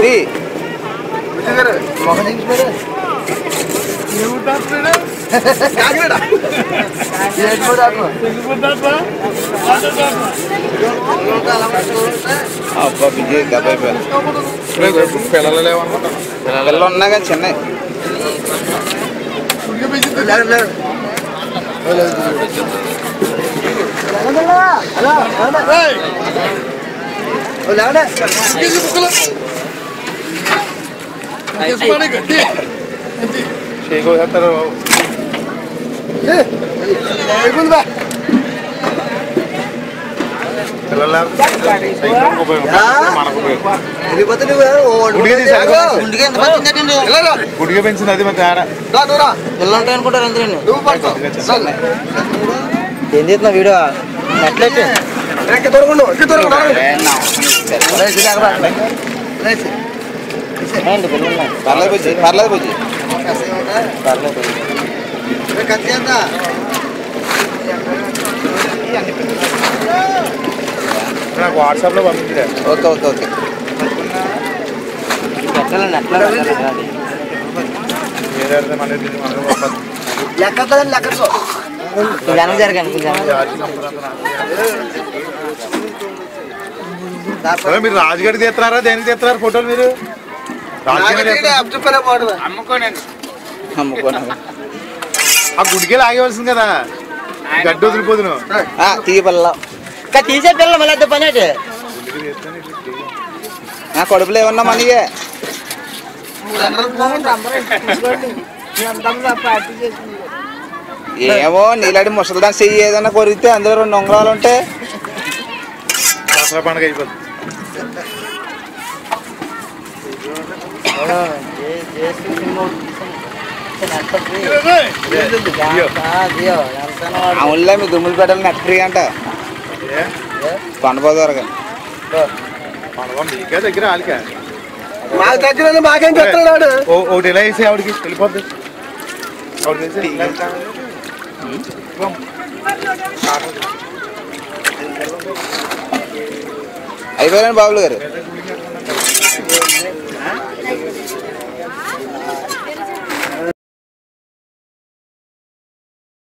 ఇది అబ్బా బిజీ డెబ్బై పిల్లలు లేవనుకుంటా పిల్లలు ఉన్నా కానీ చిన్న చేయకోసేస్తారు పిల్లలు సైకిల్ ఉపయోగం మనకు ఉపయోగం గుడిగా తీసారు గుండెకి ఎంత మంది ఉందండి గుడిగా పెంచింది అది మరి తేడా పిల్లలు ఉంటాయి అనుకుంటారు అందరండి చిన్న. ఏం చేస్తున్నా వీడియో ఎట్లయితే ఏంటి పిల్లలు పర్లేదు బుజ్జి పర్లేదు బుజ్జి పర్లేదు నాకు వాట్సాప్ లో పంపించలే ఓకే ఓకే ఓకే పెట్టాలండి అట్లా పెట్టాలండి వేరే అర్థం అనేది మనకు పంపదు. కొంచెం వెనక జరగండి కొంచెం వెనక జాతి నంబర్ అంతా నాకు. అరే మీరు రాజుగారి తీస్తున్నారా దేనికి తీస్తున్నారు ఫోటోలు మీరు రాజుగారి తీస్తున్నారు. అమ్ముకోనా ఆ గుడికి ఆగవలసింది కదా గడ్డి వదిలిపోదును తీయ పిల్ల ఇంకా తీసే పిల్లలు మళ్ళీ అద్దె పని అయితే నా కడుపులో ఏమన్నా మనకి ఏమో నీలాంటి ముసలిదాన్ని చెయ్యి ఏదైనా కొరిగితే అందులో రెండు ఉంగరాలు ఉంటే దసరా పండుగ అయిపోతుంది అవునులే మీ దుమ్ములు పెట్టాలి నెట్ ఫ్రీ అంట ఏ? కొండపోతారు పండుగ మీకే దగ్గర వాళ్ళకే మాకు దగ్గర మాకేం చెప్తున్నాడు ఓ- ఒకటి ఇలా వేసి ఆవిడకి వెళ్ళిపోద్ది ఆవిడకి వేసి ఇలా వేసి. అయిపోయారండి బాబులు గారు గుడికి వెళ్తున్నాం కదా.